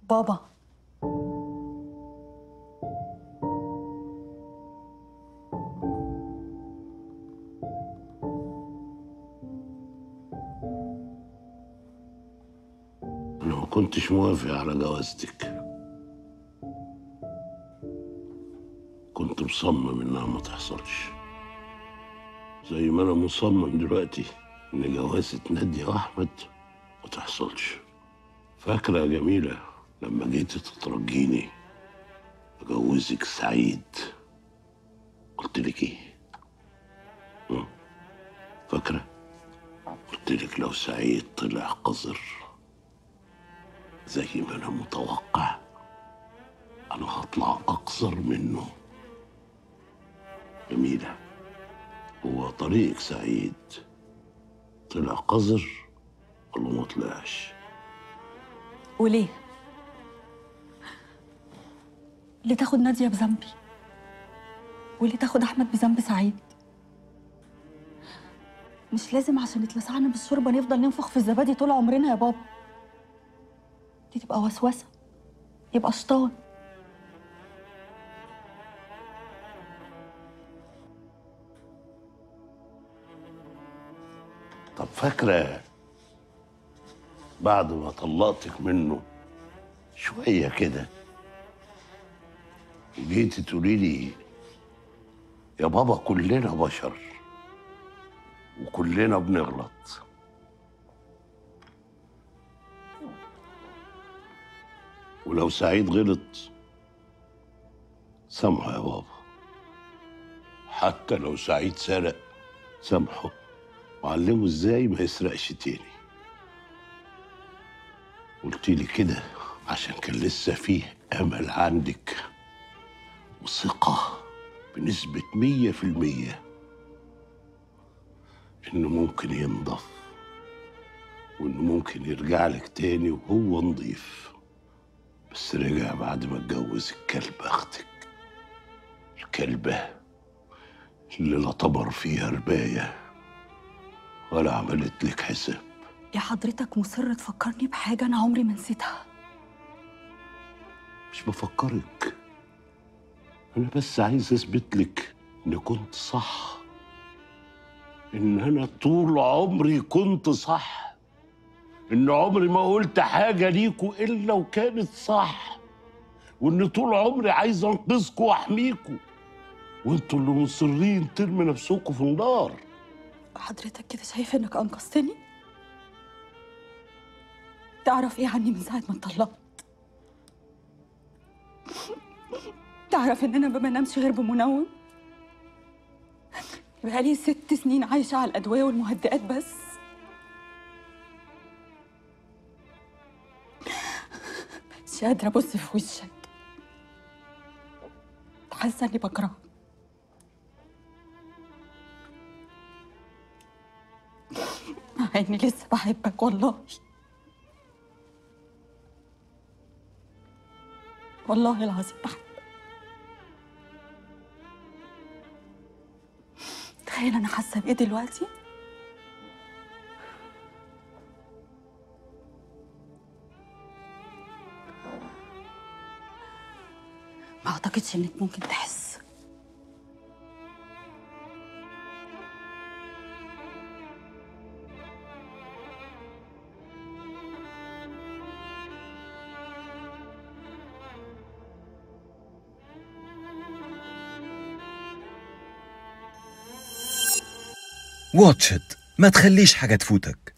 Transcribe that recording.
بابا انا ما كنتش موافق على جوازتك كنت مصمم انها ما تحصلش زي ما انا مصمم دلوقتي ان جوازة نادية واحمد ما تحصلش فاكرة يا جميلة لما جيت تترجيني اجوزك سعيد قلت لك ايه م? فاكرة قلت لك لو سعيد طلع قذر زي ما انا متوقع انا هطلع اقصر منه جميلة هو طريقك سعيد طلع قذر ولا ما طلعش وليه ليه تاخد نادية بذنبي وليه تاخد أحمد بذنب سعيد مش لازم عشان اتلسعنا بالشوربة نفضل ننفخ في الزبادي طول عمرنا يا بابا دي تبقى وسوسة يبقى شيطان طب فاكرة بعد ما طلقتك منه شوية كده وجيتي تقولي لي يا بابا كلنا بشر وكلنا بنغلط ولو سعيد غلط سامحه يا بابا حتى لو سعيد سرق سامحه وعلمه ازاي ما يسرقش تاني قلت لي كده عشان كان لسه فيه امل عندك وثقة بنسبة مية في المية انه ممكن ينضف وانه ممكن يرجع لك تاني وهو نضيف بس رجع بعد ما اتجوز الكلب اختك الكلبة اللي لا طبر فيها ربايه ولا عملت لك حساب يا حضرتك مصر تفكرني بحاجة أنا عمري ما نسيتها مش بفكرك انا بس عايز اثبت لك اني كنت صح ان انا طول عمري كنت صح ان عمري ما قلت حاجه ليكوا الا وكانت صح وان طول عمري عايز انقذكوا واحميكوا وانتوا اللي مصرين ترمي نفسكوا في النار حضرتك كده شايف إنك أنقذتني تعرف إيه عني من ساعة ما اتطلقت تعرف إن أنا ما بنامش غير بمنوم بقالي ست سنين عايشة على الأدوية والمهدئات بس مش قادرة أبص في وشك حاسة إني بكرهك مع إني لسه بحبك والله والله العظيم بحبك تخيل أنا حاسة بإيه دلوقتي؟ ما أعتقدش إنك ممكن تحس واتش إت ما تخليش حاجة تفوتك